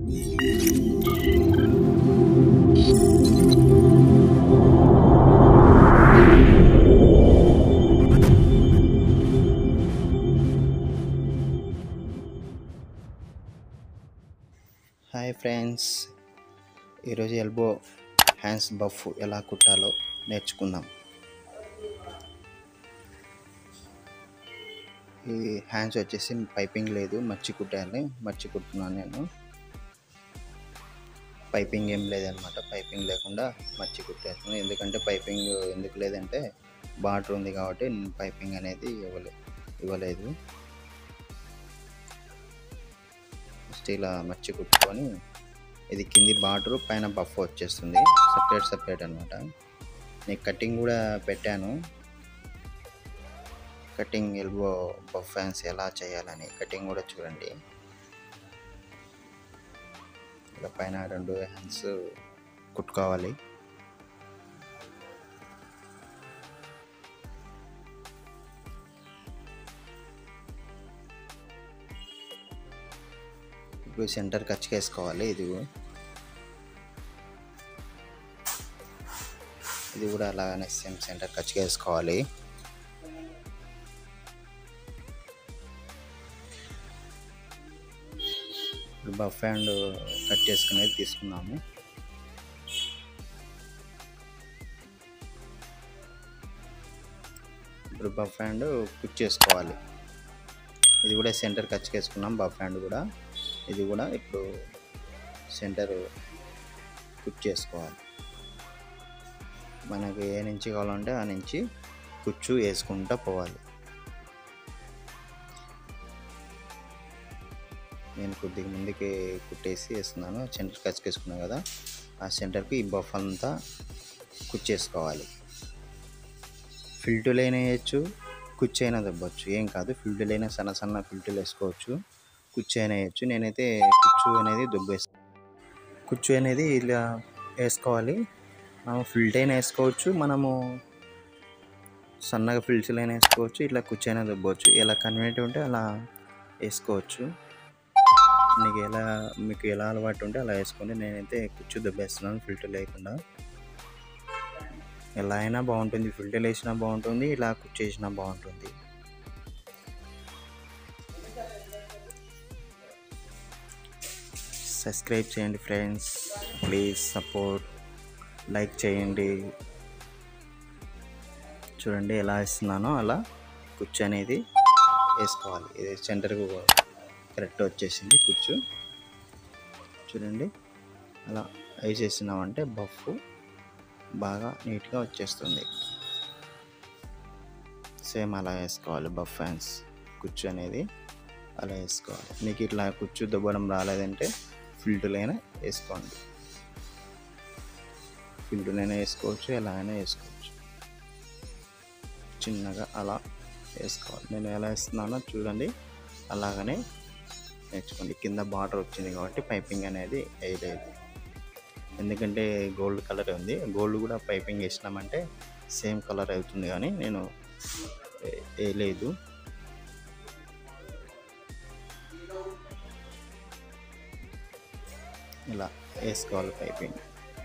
hi friends ఈరోజు elbow hands puff ఎలా కుట్టాలో నేర్చుకుందాం ఈ హ్యాండ్స్ వచ్చేసి పైపింగ్ లేదు మర్చి కుట్టాలి మర్చి కుట్టున్నాను నేను పైపింగ్ ఏం లేదనమాట పైపింగ్ లేకుండా మర్చి కుట్టేస్తున్నాను ఎందుకంటే పైపింగ్ ఎందుకు లేదంటే బార్డర్ ఉంది కాబట్టి నేను పైపింగ్ అనేది ఇవ్వలే ఇవ్వలేదు ఫస్ట్ ఇలా మర్చి కుట్టుకొని ఇది కింది బార్డర్ పైన బఫ్ వచ్చేస్తుంది సపరేట్ సపరేట్ అనమాట నేను కటింగ్ కూడా పెట్టాను కటింగ్ ఎల్బో బఫ్ హ్యాండ్స్ ఎలా చేయాలని కటింగ్ కూడా చూడండి ఇలా పైన రెండు హ్యాండ్స్ కుట్టుకోవాలి ఇప్పుడు సెంటర్ కచ్చికేసుకోవాలి ఇది ఇది కూడా అలాగనే సేమ్ సెంటర్ కచ్చికేసుకోవాలి ఇప్పుడు బఫ్ హ్యాండ్ కట్ చేసుకునేది తీసుకున్నాము ఇప్పుడు బఫ్ హ్యాండ్ కుక్ చేసుకోవాలి ఇది కూడా సెంటర్ కచ్చికేసుకున్నాం బఫ్ హ్యాండ్ కూడా ఇది కూడా ఇప్పుడు సెంటర్ కుక్ చేసుకోవాలి మనకి ఏ నుంచి కావాలంటే ఆ నుంచి కుచ్చు వేసుకుంటూ పోవాలి నేను కొద్దిగా ముందుకి కుట్టేసి వేస్తున్నాను సెంటర్ కచ్చికేసుకున్నాను కదా ఆ సెంటర్కి ఈ బఫ్ అంతా కుచ్చేసుకోవాలి ఫిల్టులు అయినా వేయచ్చు కుచ్చు అయినా దబ్బచ్చు ఏం కాదు ఫిల్టులు అయినా సన్న సన్న ఫిల్టులు వేసుకోవచ్చు కుచ్చు అయినా వేయచ్చు నేనైతే కుచ్చు అనేది దుబ్బేస్తాను కుచ్చు అనేది ఇలా వేసుకోవాలి మనం ఫిల్ట్ అయినా వేసుకోవచ్చు మనము సన్నగా ఫిల్టులు అయినా వేసుకోవచ్చు ఇట్లా కుచ్చు అయినా దుబ్బవచ్చు ఎలా కన్వీనియంట్ ఉంటే అలా వేసుకోవచ్చు మీకు ఎలా మీకు ఎలా అలవాటు ఉంటే అలా వేసుకోండి నేనైతే కుచ్చు దెబ్బేస్తున్నాను ఫిల్టర్ లేకుండా ఎలా అయినా బాగుంటుంది ఫిల్టర్ వేసినా బాగుంటుంది ఇలా కుచ్చు వేసినా బాగుంటుంది సబ్స్క్రైబ్ చేయండి ఫ్రెండ్స్ ప్లీజ్ సపోర్ట్ లైక్ చేయండి చూడండి ఎలా వేస్తున్నానో అలా కుచ్చు అనేది వేసుకోవాలి ఇది సెంటర్కు కరెక్ట్ వచ్చేసింది కుచ్చు చూడండి అలా వేసేసినామంటే బఫ్ బాగా నీట్గా వచ్చేస్తుంది సేమ్ అలా వేసుకోవాలి బఫ్ ఫ్యాన్స్ కుచ్చు అనేది అలా వేసుకోవాలి మీకు ఇట్లా కుచ్చు దుబ్బడం రాలేదంటే ఫిల్టులైనా వేసుకోండి ఫిల్టులైనా వేసుకోవచ్చు ఎలా అయినా వేసుకోవచ్చు చిన్నగా అలా వేసుకోవాలి నేను ఎలా వేస్తున్నానో చూడండి అలాగనే నేర్చుకోండి కింద బార్డర్ వచ్చింది కాబట్టి పైపింగ్ అనేది వేయలేదు ఎందుకంటే గోల్డ్ కలర్ ఉంది గోల్డ్ కూడా పైపింగ్ వేసినామంటే సేమ్ కలర్ అవుతుంది కానీ నేను వేయలేదు ఇలా వేసుకోవాలి పైపింగ్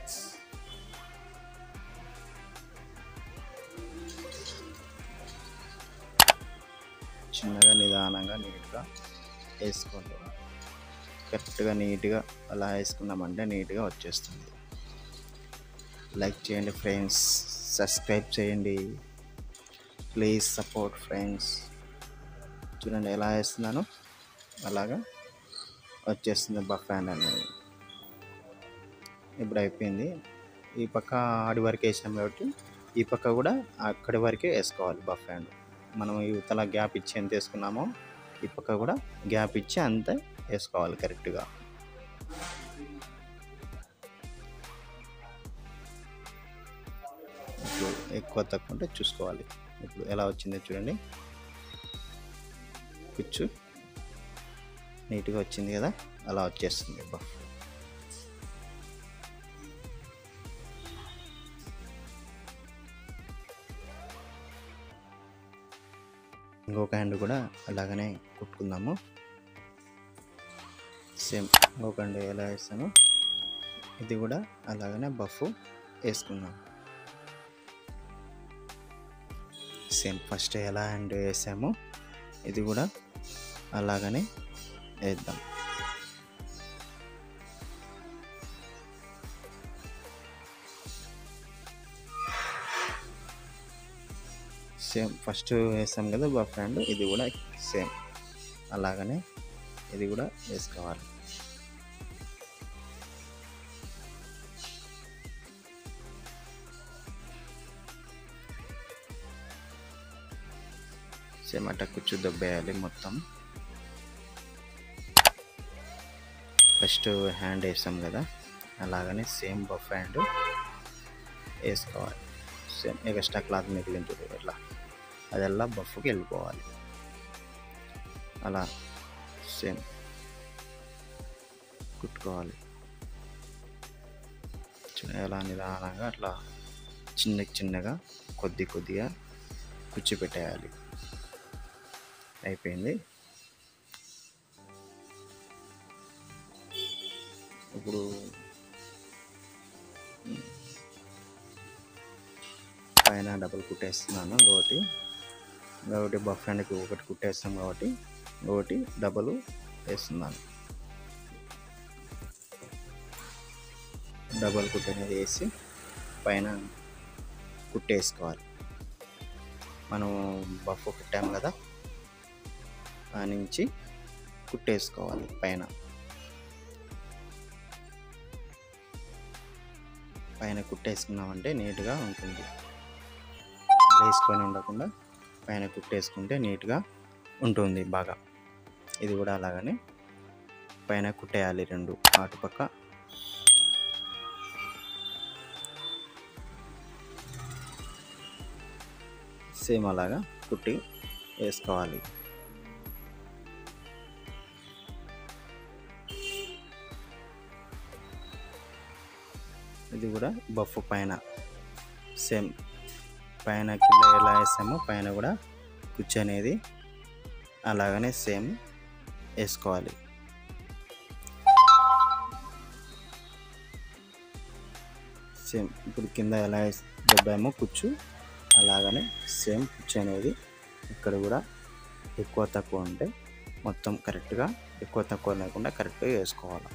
చిన్నగా నిదానంగా నీట్గా వేసుకోండి కరెక్ట్గా నీట్గా అలా వేసుకున్నామంటే నీట్గా వచ్చేస్తుంది లైక్ చేయండి ఫ్రెండ్స్ సబ్స్క్రైబ్ చేయండి ప్లీజ్ సపోర్ట్ ఫ్రెండ్స్ చూడండి ఎలా వేస్తున్నాను అలాగా వచ్చేస్తుంది బఫ్ హ్యాండ్ అనేది ఇప్పుడు అయిపోయింది ఈ పక్క ఆడి వరకు వేసాం కాబట్టి ఈ పక్క కూడా అక్కడి వరకే వేసుకోవాలి బఫ్ హ్యాండ్ మనం యువతల గ్యాప్ ఇచ్చి ఎంత వేసుకున్నామో ఈ పక్క కూడా గ్యాప్ ఇచ్చి అంతే వేసుకోవాలి కరెక్ట్గా ఇప్పుడు ఎక్కువ తక్కువ ఉంటే చూసుకోవాలి ఇప్పుడు ఎలా వచ్చిందో చూడండి కుచ్చు నీట్గా వచ్చింది కదా అలా వచ్చేస్తుంది బఫ్ ఇంకొక హ్యాండ్ కూడా అలాగనే కుట్టుకుందాము సేమ్ ఇంకొకండి ఎలా వేస్తాను ఇది కూడా అలాగనే బఫ్ వేసుకున్నాం సేమ్ ఫస్ట్ ఎలా హ్యాండ్ వేసామో ఇది కూడా అలాగనే వేద్దాం సేమ్ ఫస్ట్ వేసాం కదా బఫ్ హ్యాండ్ ఇది కూడా సేమ్ అలాగనే ఇది కూడా వేసుకోవాలి సేమ్ అట్ట కూర్చు దొబ్బేయాలి మొత్తం ఫస్ట్ హ్యాండ్ వేసాం కదా అలాగనే సేమ్ బఫ్ హ్యాండ్ వేసుకోవాలి సేమ్ ఎక్స్ట్రా క్లాత్ మిగిలింటుంది ఇట్లా అదెల్లా బఫ్కి వెళ్ళిపోవాలి అలా సేమ్ కుట్టుకోవాలి ఎలా నిదానంగా అట్లా చిన్న చిన్నగా కొద్ది కొద్దిగా కుచ్చి పెట్టేయాలి అయిపోయింది ఇప్పుడు పైన డబుల్ కుట్టేస్తున్నాను ఇంకొకటి ఇంకొకటి బఫ్ హ్యాండ్కి ఒకటి కుట్టేస్తాం కాబట్టి ఇంకొకటి డబుల్ వేస్తున్నాను డబల్ కుట్ అనేది వేసి పైన కుట్టేసుకోవాలి మనం బఫ్ కుట్టాం కదా ఆ నుంచి కుట్టేసుకోవాలి పైన పైన కుట్టేసుకున్నామంటే నీట్గా ఉంటుంది వేసుకొని ఉండకుండా పైన కుట్టేసుకుంటే నీట్గా ఉంటుంది బాగా ఇది కూడా అలాగనే పైన కుట్టేయాలి రెండు అటుపక్క సేమ్ అలాగా కుట్టి వేసుకోవాలి ఇది కూడా బఫ్ పైన సేమ్ పైన కింద ఎలా వేసామో పైన కూడా కుచ్చు అనేది అలాగనే సేమ్ వేసుకోవాలి సేమ్ ఇప్పుడు కింద ఎలా దెబ్బామో కుచ్చు అలాగనే సేమ్ కుచ్చు అనేది ఇక్కడ కూడా ఎక్కువ తక్కువ ఉంటే మొత్తం కరెక్ట్గా ఎక్కువ తక్కువ లేకుండా కరెక్ట్గా వేసుకోవాలి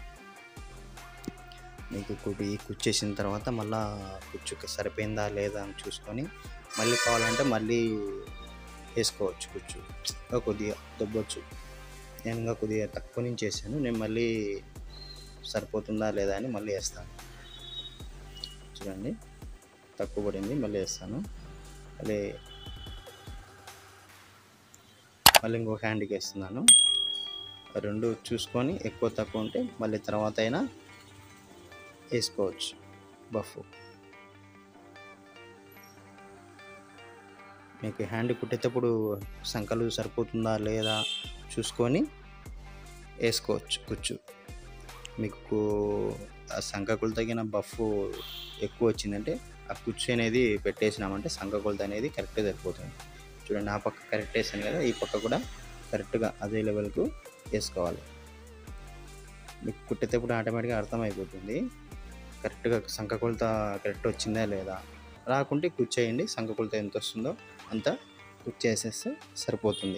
మీకు కుడి కుచ్చేసిన తర్వాత మళ్ళీ కుచ్చు సరిపోయిందా లేదా అని చూసుకొని మళ్ళీ కావాలంటే మళ్ళీ వేసుకోవచ్చు కుచ్చు ఇంకా కొద్దిగా దొబ్బొచ్చు నేను ఇంకా కొద్దిగా తక్కువ నుంచి వేసాను నేను మళ్ళీ సరిపోతుందా లేదా అని మళ్ళీ వేస్తాను చూడండి తక్కువ పడింది మళ్ళీ వేస్తాను మళ్ళీ మళ్ళీ ఇంకో హ్యాండ్కి వేస్తున్నాను రెండు చూసుకొని ఎక్కువ తక్కువ ఉంటే మళ్ళీ తర్వాత అయినా వేసుకోవచ్చు బఫ్ మీకు హ్యాండ్ కుట్టేటప్పుడు సంకలు సరిపోతుందా లేదా చూసుకొని వేసుకోవచ్చు కుచ్చు మీకు ఆ సంకకులు తగిన బఫ్ ఎక్కువ వచ్చిందంటే ఆ కుచ్చు అనేది పెట్టేసినామంటే సంకకులత అనేది కరెక్ట్గా సరిపోతుంది చూడండి ఆ పక్క కరెక్ట్ వేసాను కదా ఈ పక్క కూడా కరెక్ట్గా అదే లెవెల్కు వేసుకోవాలి మీకు కుట్టేటప్పుడు ఆటోమేటిక్గా అర్థమైపోతుంది కరెక్ట్గా సంఖ కొలత కరెక్ట్ వచ్చిందా లేదా రాకుంటే కుచ్చేయండి సంఖ కొలత ఎంత వస్తుందో అంత కుచ్చేసేస్తే సరిపోతుంది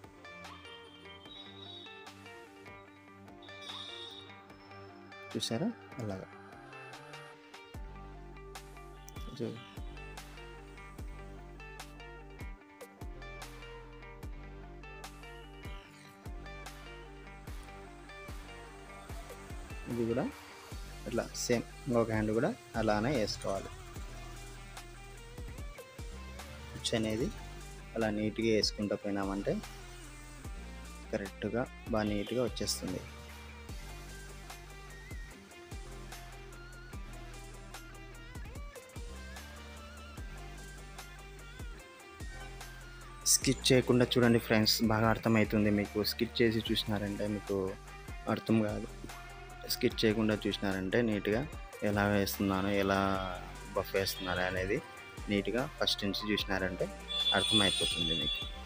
చూసారా అలాగా చూ ఇది కూడా ఇట్లా సేమ్ ఇంకొక హ్యాండ్ కూడా అలానే వేసుకోవాలి కుచ్చు అనేది అలా నీట్గా వేసుకుంటూ పోయినామంటే కరెక్ట్గా బాగా నీట్గా వచ్చేస్తుంది స్కిచ్ చేయకుండా చూడండి ఫ్రెండ్స్ బాగా అర్థమవుతుంది మీకు స్కిచ్ చేసి చూసినారంటే మీకు అర్థం కాదు స్కిచ్ చేయకుండా చూసినారంటే నీట్గా ఎలా వేస్తున్నాను ఎలా బఫ్ వేస్తున్నారు అనేది నీట్గా ఫస్ట్ నుంచి చూసినారంటే అర్థమైపోతుంది మీకు